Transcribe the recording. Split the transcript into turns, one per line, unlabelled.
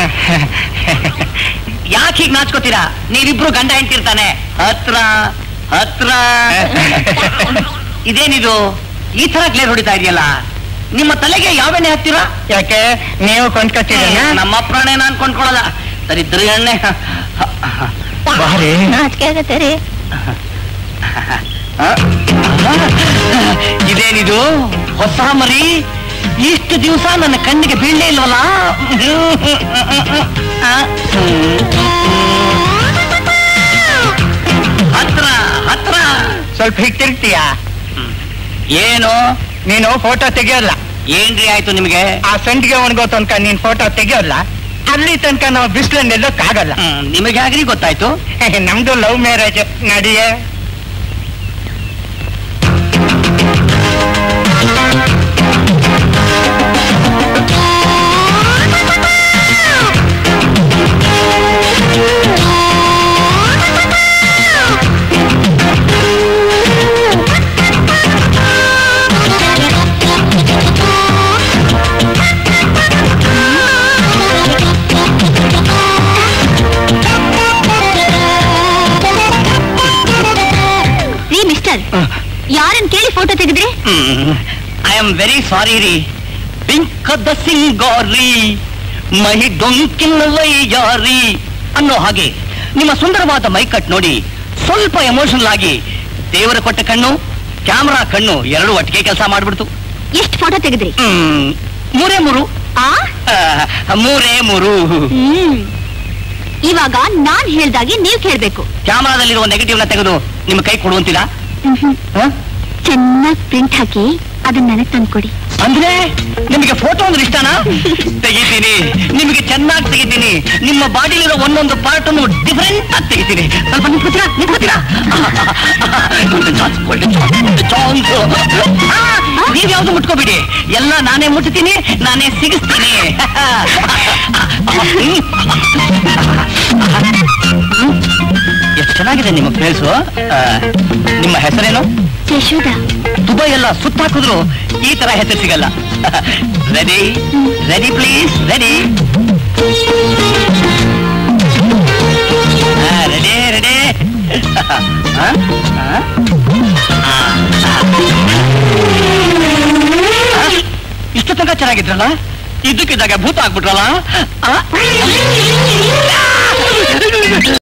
ಯಾಕೆ ಹೀಗ್ ನಾಚ್ಕೋತೀರಾ ನೀವಿಬ್ರು ಗಂಡ ಹೆಂಡ್ತಿರ್ತಾನೆ ಹತ್ರ ಹತ್ರ ಇದೇನಿದು ಈ ತರ ಗ್ಲೇರ್ ಹೊಡಿತಾ ಇದೆಯಲ್ಲ ನಿಮ್ಮ ತಲೆಗೆ ಯಾವೆಣ್ಣೆ ಹತ್ತಿರಾ
ಯಾಕೆ ನೀವು ಕೊಂಡ್ಕೊತೀರಣ್ಣ
ನಮ್ಮ ಪ್ರಾಣ ನಾನು ಕೊಂಡ್ಕೊಳ್ಳಲ್ಲ ದರಿದ್ರ ಎಣ್ಣೆ
ಬಾರಿ
ನಾಚಿಕೆ ಆಗತ್ತೆ ರೀ
ಆ? ಇದೇನಿದು ಹೊಸ ಮರಿ ಇಷ್ಟು ದಿವಸ ನನ್ನ ಕಣ್ಣಿಗೆ ಬೀಳಲೇ ಇಲ್ವಲ್ಲ ಆ? ಹತ್ರ ಹತ್ರ
ಸ್ವಲ್ಪ ಹೀಗ್ ತಿರ್ಗ್ತೀಯ
ಏನು
ನೀನು ಫೋಟೋ ತೆಗಿಯೋಲ್ಲ
ಏನ್ರಿ ಆಯ್ತು ನಿಮ್ಗೆ
ಆ ಸಂಡಿಗೆ ಒಣಗೋ ತನಕ ನೀನ್ ಫೋಟೋ ತೆಗಿಯೋಲ್ಲ ಅಲ್ಲಿ ತನಕ ನಾವು ಬಿಸಿಲಲ್ಲಿ ನಿಲ್ಲಕ್ಕಾಗಲ್ಲ
ಹ್ಮ್, ನಿಮಗೆ ಆಗ್ರಿ ಗೊತ್ತಾಯ್ತು
ನಮ್ದು ಲವ್ ಮ್ಯಾರೇಜ್ ನಡಿಯೇ
ರೀ ಮಿಸ್ಟರ್ ಯಾರನ್ ಕೇಳಿ ಫೋಟೋ ತೆಗೆದ್ರಿ
ಐ ಆಮ್ ವೆರಿ ಸಾರಿ ರೀ ಪಿಂಕದ ಸಿಂಗಾರಿ ಮಹಿ ಡೊಂಕಿನ ವೈಯಾರಿ ಅನ್ನೋ ಹಾಗೆ ನಿಮ್ಮ ಸುಂದರವಾದ ಮೈಕಟ್ ನೋಡಿ ಸ್ವಲ್ಪ ಎಮೋಷನಲ್ ಆಗಿ ದೇವರ ಕೊಟ್ಟ ಕಣ್ಣು ಕ್ಯಾಮ್ರಾ ಕಣ್ಣು ಎರಡು ಒಟ್ಟಿಗೆ ಕೆಲಸ ಮಾಡ್ಬಿಡ್ತು
ಎಷ್ಟು ಫೋಟೋ ತೆಗೆದ್ರಿ
ಹ್ಮ್, ಮೂರೇ ಮೂರು
ಆ
ಆ, ಮೂರೇ ಮೂರು
ಹ್ಮ್ ಇವಾಗ ನಾನ್ ಹೇಳ್ದಾಗೆ ನೀವ್ ಕೇಳ್ಬೇಕು
ಕ್ಯಾಮ್ರಾದಲ್ಲಿರುವ ನೆಗೆಟಿವ್ ನ ತೆಗೆದು ನಿಮ್ಮ ಕೈ ಕೊಡುವಂತಿಲ್ಲ ಹ?
ಚೆನ್ನಾಗಿ ಪ್ರಿಂಟ್ ಹಾಕಿ ಅದನ್ನ ನನಗ್ ತಂದ್ಕೊಡಿ
ಅಂದ್ರೆ ನಿಮಗೆ ಫೋಟೋ ಅಂದ್ರೆ ಇಷ್ಟನಾ ತೆಗಿತೀನಿ ನಿಮಗೆ ಚೆನ್ನಾಗಿ ತೆಗಿತೀನಿ ನಿಮ್ಮ ಬಾಡಿಲಿರೋ ಒಂದೊಂದು ಪಾರ್ಟ್ ಅನ್ನು ಡಿಫರೆಂಟ್ ಆಗಿ ತೆಗಿತೀನಿ ಸ್ವಲ್ಪ ನಿಂತ್ಕೋತೀರಾ ನಿಂತ್ಕೋತೀರಾ ಒಳ್ಳೆ chance, ಒಳ್ಳೆ chance, ಒಳ್ಳೆ chance. ಆ, ನೀವ್ ಯಾವ್ದು ಮುಟ್ಕೋಬಿಡಿ ಎಲ್ಲ ನಾನೇ ಮುಟ್ತೀನಿ ನಾನೇ ಸಿಗಿಸ್ತೀನಿ ಎಷ್ಟು ಚೆನ್ನಾಗಿದೆ ನಿಮ್ಮ ಫೇಸು ನಿಮ್ಮ ಹೆಸರೇನು
ಯಶೋದ
ದುಬೈ ಎಲ್ಲ ಸುತ್ತಾಕಿದ್ರು ಈ ತರ ಹೆಸರು ಸಿಗಲ್ಲ ready ready please ready ready ready ಇಷ್ಟು ತನಕ ಚೆನ್ನಾಗಿದ್ರಲ್ಲ ಇದ್ದಕ್ಕಿದ್ದಾಗ ಭೂತ ಆಗ್ಬಿಟ್ರಲ್ಲ ಆ?